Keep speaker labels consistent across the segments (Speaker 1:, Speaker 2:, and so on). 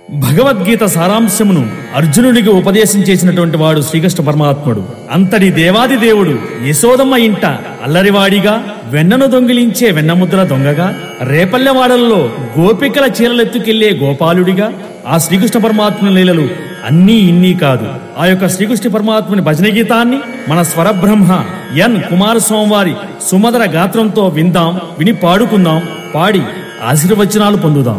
Speaker 1: భగవద్గీత సారాంశమును అర్జునుడికి ఉపదేశం చేసినటువంటి వాడు శ్రీకృష్ణ పరమాత్ముడు అంతటి దేవాది దేవుడు యశోదమ్మ ఇంట అల్లరివాడిగా వెన్నను దొంగిలించే వెన్నముద్ర దొంగగా రేపల్లెవాడలలో గోపికల చీరలెత్తుకెళ్లే గోపాలుడిగా ఆ శ్రీకృష్ణ పరమాత్ముని లీలలు అన్నీ ఇన్నీ కాదు ఆ యొక్క శ్రీకృష్ణ పరమాత్ముని భజన గీతాన్ని మన స్వరబ్రహ్మ ఎన్ కుమారస్వామి వారి సుమధుర గాత్రంతో విందాం విని పాడుకుందాం పాడి ఆశీర్వచనాలు పొందుదాం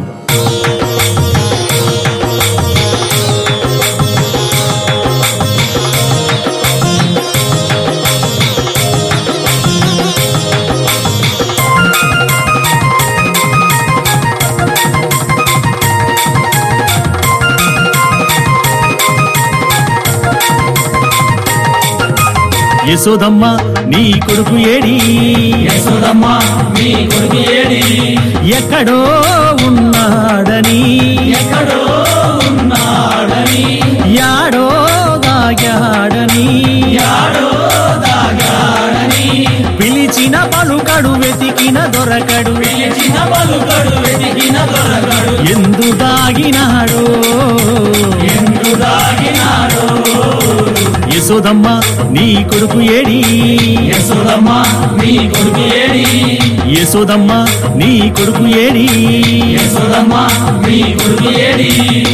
Speaker 1: యశోదమ్మ నీ కొడుకు ఏడి
Speaker 2: యశోదమ్మ మీ కొడుకు ఏడి
Speaker 1: ఎక్కడో ఉన్నాడని
Speaker 2: ఎక్కడో ఉన్నాడని
Speaker 1: యాడో దాగాడని
Speaker 2: యాడో దాగాడని
Speaker 1: పిలిచిన పలుకడు వెతికిన దొరకడు
Speaker 2: పిలిచిన పలుకడు వెతికిన దొరకడు
Speaker 1: ఎందు దాగినాడో
Speaker 2: ఎందు దాగినాడో
Speaker 1: యశోదమ్మ నీ కొడుకు ఏడి
Speaker 2: యశోదమ్మ మీ కొడుకు ఏడి
Speaker 1: యశోదమ్మ నీ కొడుకు ఏడి
Speaker 2: యశోదమ్మ మీ కొడుకు ఏడి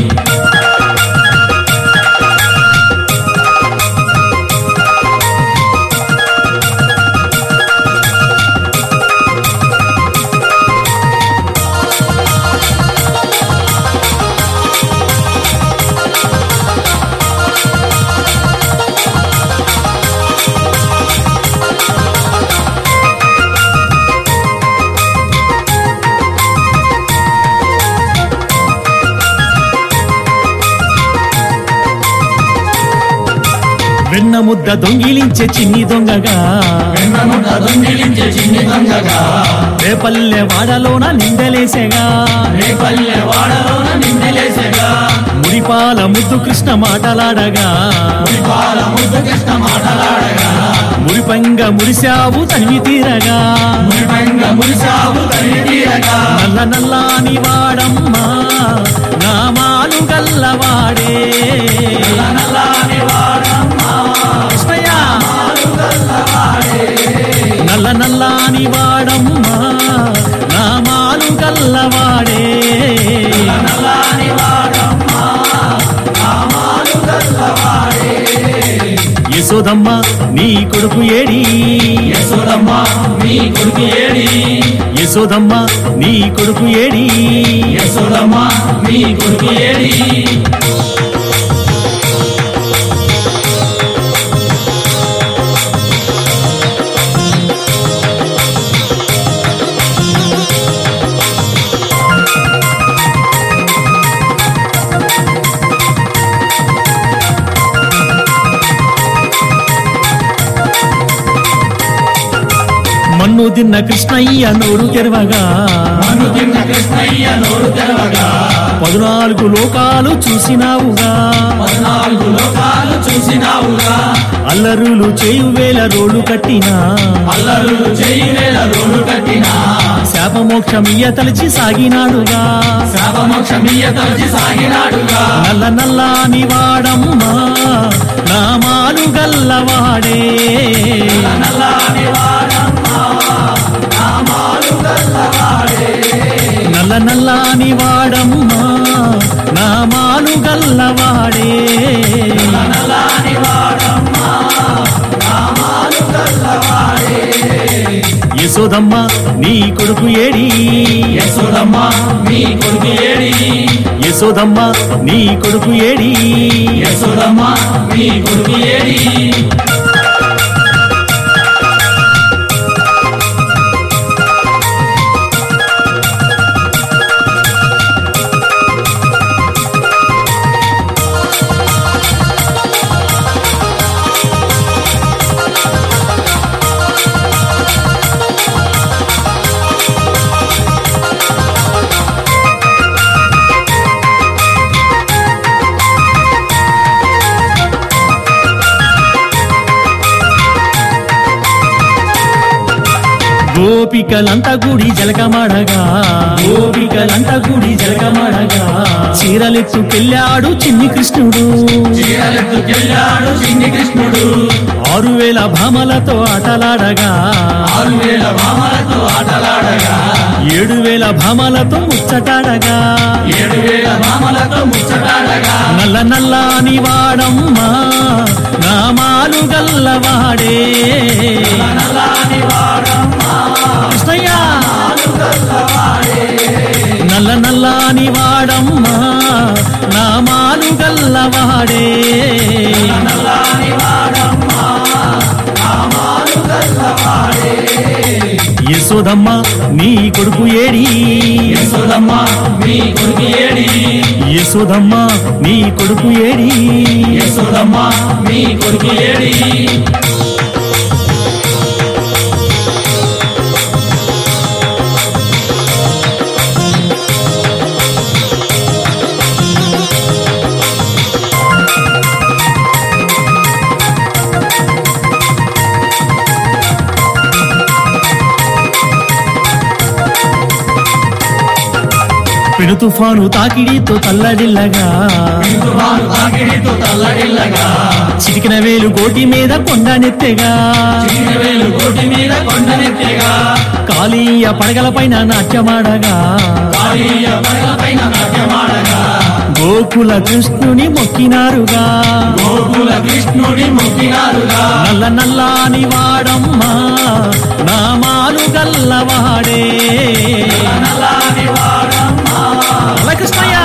Speaker 1: వెన్న ముద్ద దొంగిలించే చిన్ని దొంగగా
Speaker 2: వెన్నముట దొంగిలించే చిన్ని దొంగగా
Speaker 1: రేపల్లె వాడలోన నిందలేసేగా
Speaker 2: రేపల్లె వాడలోన నిందలేసగా
Speaker 1: మురిపాల ముద్దు కృష్ణ మాటలాడగా
Speaker 2: పాల ముద్దు కృష్ణ మాటలాడగా
Speaker 1: మురిపంగ మురిశావు తనివి తీరగా
Speaker 2: మురిపంగ మురిసావు తల్లి తీరగా
Speaker 1: నల్ల నల్లాని వాడమ్మా నామాలు గల్లవాడే
Speaker 2: నల్లని వాడమ్మా
Speaker 1: కృష్ణయ్య నల్ల నల్లాని వాడమ్మా నామాలు గల్లవాడే
Speaker 2: నల్లని వాడమ్మా నామాలు గల్లవాడే
Speaker 1: యశోదమ్మ నీ కొడుకు ఏడి
Speaker 2: యశోదమ్మ మీ కొడుకు ఏడి
Speaker 1: యశోదమ్మ నీ కొడుకు ఏడి
Speaker 2: యశోదమ్మ మీ కొడుకు ఏడి
Speaker 1: మన్ను తిన్న కృష్ణయ్య నోరు తెరవగా
Speaker 2: మను తిన్న కృష్ణయ్య నోరు తెరవగా
Speaker 1: పద్నాలుగు లోకాలు చూసినావుగా
Speaker 2: పద్నాలుగు లోకాలు చూసినావుగా
Speaker 1: అల్లరులు చేయు వేల రోడ్లు కట్టినా
Speaker 2: అల్లరులు చేయి వేల రోడ్డు కట్టినా
Speaker 1: శాపమోక్షమియ్య తలచి సాగినాడుగా
Speaker 2: శాపమోక్షమీయ తలచి సాగినాడుగా
Speaker 1: నల్ల నల్లాని వాడమ్మా నామాలు గల్లవాడే
Speaker 2: నల్లని వాడమ్మా నామాలు గల్లవాడే
Speaker 1: నల్ల నల్లాని వాడమ్మా నామాలు గల్లవాడే
Speaker 2: నల్లని వాడమ్మా నామాలు గల్లవాడే
Speaker 1: యశోదమ్మ నీ కొడుకు ఏడి
Speaker 2: యశోదమ్మ మీ కొడుకు ఏడి
Speaker 1: యశోదమ్మ నీ కొడుకు ఏడి
Speaker 2: యశోదమ్మ మీ కొడుకు ఏడి
Speaker 1: గోపికలంతా గుడి జలకమాడగా గోపికలంతా గుడి జలకమాడగా చీరలెత్తుకెళ్ళాడు చిన్ని కృష్ణుడు
Speaker 2: చీరలెత్తుకెళ్ళాడు చిన్ని కృష్ణుడు
Speaker 1: ఆరు వేల భామలతో ఆటలాడగా
Speaker 2: ఆరు వేల భామలతో ఆటలాడగా
Speaker 1: ఏడు వేల భామలతో ముచ్చటాడగా
Speaker 2: ఏడు వేల భామలతో ముచ్చటాడగా
Speaker 1: నల్ల నల్లాని వాడమ్మా నామాలు గల్లవాడే
Speaker 2: నల్లాని వాడమ్మా
Speaker 1: కృష్ణయ్య నల్ల నల్లాని వాడమ్మా నామాలు గల్లవాడే
Speaker 2: నల్లాని వాడమ్మా నామాలు గల్లవాడే
Speaker 1: యశోదమ్మ నీ కొడుకు ఏడి
Speaker 2: యశోదమ్మ మీ కొడుకు ఏడి
Speaker 1: యశోదమ్మ నీ కొడుకు ఏడి
Speaker 2: యశోదమ్మ మీ కొడుకు ఏడి
Speaker 1: పెను తుఫాను తాకిడితో తల్లడిల్లగా
Speaker 2: తుమారు తాకిడితో తల్లడిల్లగా
Speaker 1: చిటికిన వేలు గోటి మీద కొండనెత్తెగా
Speaker 2: చిన్నవేలు కోటి మీద కొండనెత్తెగా
Speaker 1: కాళీయ పడగల పైన నాట్యమాడగా
Speaker 2: కాళీయ పైన నాట్యమాడగా
Speaker 1: గోకుల కృష్ణుని మొక్కినారుగా
Speaker 2: గోకుల కృష్ణుడి మొక్కినారుగా
Speaker 1: నల్ల నల్లాని వాడమ్మా నామాలు గల్లవాడే
Speaker 2: నల్లాని వాడమ్మా
Speaker 1: నల్ల కృష్ణయ్య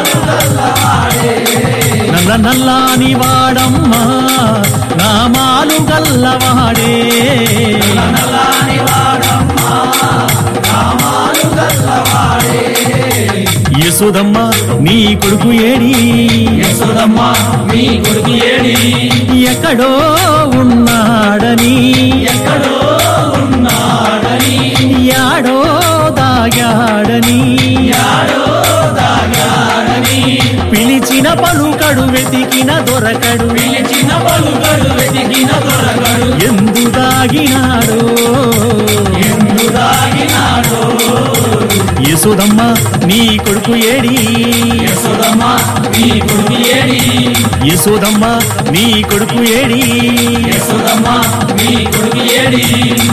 Speaker 1: నల్ల నల్లాని వాడమ్మా నామాలు గల్లవాడే
Speaker 2: నల్లాని వాడమ్మా రామాలు గల్లవాడే
Speaker 1: యశోదమ్మ నీ కొడుకు ఏడి
Speaker 2: యశోదమ్మ మీ కొడుకు ఏడి
Speaker 1: ఎక్కడో ఉన్నాడని
Speaker 2: ఎక్కడో ఉన్నాడని
Speaker 1: యాడో దాగాడని
Speaker 2: యాడో దాగాడని
Speaker 1: పిలిచిన పలుకడు వెతికిన దొరకడు
Speaker 2: పిలిచిన పలుకడు వెతికిన దొరకడు
Speaker 1: ఎందు దాగినాడో
Speaker 2: ఎందు దాగినాడో
Speaker 1: యశోదమ్మ నీ కొడుకు ఏడి
Speaker 2: యశోదమ్మ మీ కొడుకు ఏడి
Speaker 1: యశోదమ్మ నీ కొడుకు ఏడి
Speaker 2: యశోదమ్మ మీ కొడుకు ఏడి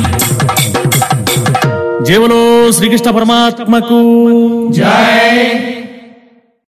Speaker 1: జేవలో శ్రీకృష్ణ పరమాత్మకు
Speaker 2: జై